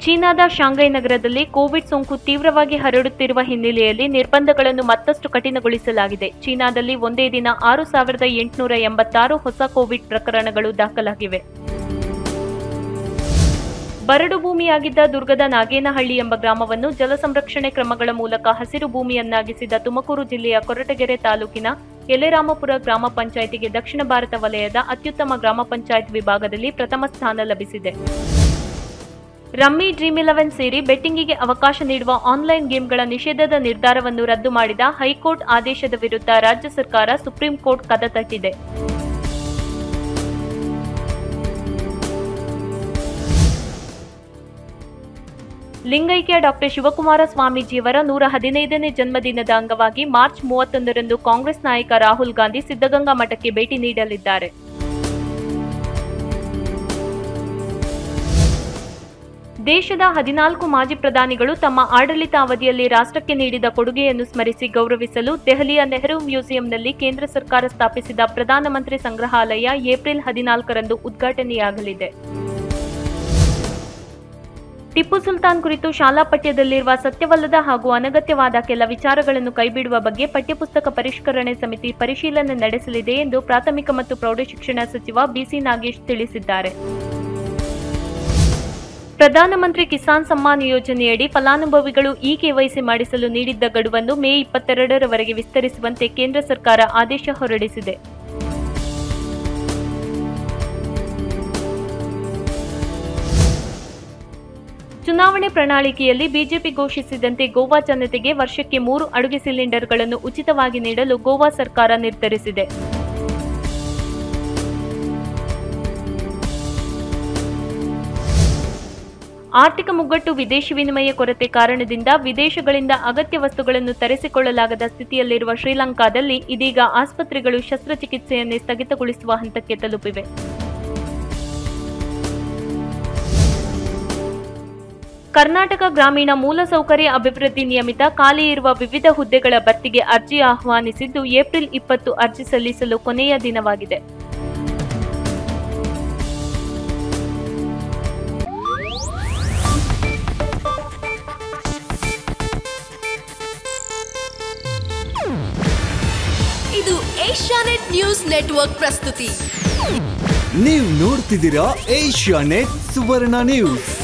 ಚೀನಾದ ಶಾಂಘೈ ನಗರದಲ್ಲಿ ಕೋವಿಡ್ ಸೋಂಕು ತೀವ್ರವಾಗಿ ಹರಡುತ್ತಿರುವ ಹಿನ್ನೆಲೆಯಲ್ಲಿ ನಿರ್ಬಂಧಗಳನ್ನು ಮತ್ತಷ್ಟು ಕಠಿಣಗೊಳಿಸಲಾಗಿದೆ ಚೀನಾದಲ್ಲಿ ಒಂದೇ ದಿನ ಆರು ಸಾವಿರದ ಎಂಟುನೂರ ಎಂಬತ್ತಾರು ಹೊಸ ಕೋವಿಡ್ ಪ್ರಕರಣಗಳು ದಾಖಲಾಗಿವೆ ಬರಡು ಭೂಮಿಯಾಗಿದ್ದ ದುರ್ಗದ ನಾಗೇನಹಳ್ಳಿ ಎಂಬ ಗ್ರಾಮವನ್ನು ಜಲ ಸಂರಕ್ಷಣೆ ಕ್ರಮಗಳ ಮೂಲಕ ಹಸಿರು ಭೂಮಿಯನ್ನಾಗಿಸಿದ ತುಮಕೂರು ಜಿಲ್ಲೆಯ ಕೊರಟಗೆರೆ ತಾಲೂಕಿನ ಯಲೆರಾಮಪುರ ಗ್ರಾಮ ಪಂಚಾಯಿತಿಗೆ ದಕ್ಷಿಣ ಭಾರತ ವಲಯದ ಅತ್ಯುತ್ತಮ ಗ್ರಾಮ ಪಂಚಾಯತ್ ವಿಭಾಗದಲ್ಲಿ ಪ್ರಥಮ ಸ್ಥಾನ ಲಭಿಸಿದೆ ರಮ್ಮಿ ಡ್ರೀಮ್ ಇಲೆವೆನ್ ಸೇರಿ ಬೆಟ್ಟಿಂಗಿಗೆ ಅವಕಾಶ ನೀಡುವ ಆನ್ಲೈನ್ ಗೇಮ್ಗಳ ನಿಷೇಧದ ನಿರ್ಧಾರವನ್ನು ರದ್ದು ಮಾಡಿದ ಹೈಕೋರ್ಟ್ ಆದೇಶದ ವಿರುದ್ಧ ರಾಜ್ಯ ಸರ್ಕಾರ ಸುಪ್ರೀಂ ಕೋರ್ಟ್ ಕದ ತಟ್ಟಿದೆ ಲಿಂಗೈಕ್ಯ ಡಾಕ್ಟರ್ ಶಿವಕುಮಾರ ಸ್ವಾಮೀಜಿಯವರ ನೂರ ಹದಿನೈದನೇ ಜನ್ಮದಿನದ ಅಂಗವಾಗಿ ಮಾರ್ಚ್ ಮೂವತ್ತೊಂದರಂದು ಕಾಂಗ್ರೆಸ್ ನಾಯಕ ರಾಹುಲ್ ಗಾಂಧಿ ಸಿದ್ದಗಂಗಾ ಮಠಕ್ಕೆ ಭೇಟಿ ನೀಡಲಿದ್ದಾರೆ ದೇಶದ ಹದಿನಾಲ್ಕು ಮಾಜಿ ಪ್ರಧಾನಿಗಳು ತಮ್ಮ ಆಡಳಿತಾವಧಿಯಲ್ಲಿ ರಾಷ್ಟ್ರಕ್ಕೆ ನೀಡಿದ ಕೊಡುಗೆಯನ್ನು ಸ್ಮರಿಸಿ ಗೌರವಿಸಲು ದೆಹಲಿಯ ನೆಹರು ಮ್ಯೂಸಿಯಂನಲ್ಲಿ ಕೇಂದ್ರ ಸರ್ಕಾರ ಸ್ಥಾಪಿಸಿದ ಪ್ರಧಾನಮಂತ್ರಿ ಸಂಗ್ರಹಾಲಯ ಏಪ್ರಿಲ್ ಹದಿನಾಲ್ಕರಂದು ಉದ್ಘಾಟನೆಯಾಗಲಿದೆ ಟಿಪ್ಪು ಸುಲ್ತಾನ್ ಕುರಿತು ಶಾಲಾ ಪಠ್ಯದಲ್ಲಿರುವ ಸತ್ಯವಲ್ಲದ ಹಾಗೂ ಅನಗತ್ಯವಾದ ಕೆಲ ವಿಚಾರಗಳನ್ನು ಕೈಬಿಡುವ ಬಗ್ಗೆ ಪಠ್ಯಪುಸ್ತಕ ಪರಿಷ್ಕರಣೆ ಸಮಿತಿ ಪರಿಶೀಲನೆ ನಡೆಸಲಿದೆ ಎಂದು ಪ್ರಾಥಮಿಕ ಮತ್ತು ಪ್ರೌಢಶಿಕ್ಷಣ ಸಚಿವ ಬಿಸಿ ನಾಗೇಶ್ ತಿಳಿಸಿದ್ದಾರೆ ಪ್ರಧಾನಮಂತ್ರಿ ಕಿಸಾನ್ ಸಮ್ಮಾನ್ ಯೋಜನೆಯಡಿ ಫಲಾನುಭವಿಗಳು ಇ ಕೆವೈಸಿ ಮಾಡಿಸಲು ನೀಡಿದ್ದ ಗಡುವನ್ನು ಮೇ ಇಪ್ಪತ್ತೆರಡರವರೆಗೆ ವಿಸ್ತರಿಸುವಂತೆ ಕೇಂದ್ರ ಸರ್ಕಾರ ಆದೇಶ ಹೊರಡಿಸಿದೆ ಚುನಾವಣೆ ಪ್ರಣಾಳಿಕೆಯಲ್ಲಿ ಬಿಜೆಪಿ ಘೋಷಿಸಿದಂತೆ ಗೋವಾ ಜನತೆಗೆ ವರ್ಷಕ್ಕೆ ಮೂರು ಅಡುಗೆ ಸಿಲಿಂಡರ್ಗಳನ್ನು ಉಚಿತವಾಗಿ ನೀಡಲು ಗೋವಾ ಸರ್ಕಾರ ನಿರ್ಧರಿಸಿದೆ ಆರ್ಥಿಕ ಮುಗ್ಗಟ್ಟು ವಿದೇಶಿ ವಿನಿಮಯ ಕೊರತೆ ಕಾರಣದಿಂದ ವಿದೇಶಗಳಿಂದ ಅಗತ್ಯ ವಸ್ತುಗಳನ್ನು ತರಿಸಿಕೊಳ್ಳಲಾಗದ ಸ್ಥಿತಿಯಲ್ಲಿರುವ ಶ್ರೀಲಂಕಾದಲ್ಲಿ ಇದೀಗ ಆಸ್ಪತ್ರೆಗಳು ಶಸ್ತ್ರಚಿಕಿತ್ಸೆಯನ್ನೇ ಸ್ಥಗಿತಗೊಳಿಸುವ ಹಂತಕ್ಕೆ ತಲುಪಿವೆ ಕರ್ನಾಟಕ ಗ್ರಾಮೀಣ ಮೂಲಸೌಕರ್ಯ ಅಭಿವೃದ್ಧಿ ನಿಯಮಿತ ಖಾಲಿ ಇರುವ ವಿವಿಧ ಹುದ್ದೆಗಳ ಭರ್ತಿಗೆ ಅರ್ಜಿ ಆಹ್ವಾನಿಸಿದ್ದು ಏಪ್ರಿಲ್ ಇಪ್ಪತ್ತು ಅರ್ಜಿ ಸಲ್ಲಿಸಲು ಕೊನೆಯ ದಿನವಾಗಿದೆ ಇದು ಏಷ್ಯಾನೆಟ್ ನ್ಯೂಸ್ ನೆಟ್ವರ್ಕ್ ಪ್ರಸ್ತುತಿ ನೀವು ನೋಡ್ತಿದ್ದೀರಾ ಏಷ್ಯಾ ನೆಟ್ ಸುವರ್ಣ ನ್ಯೂಸ್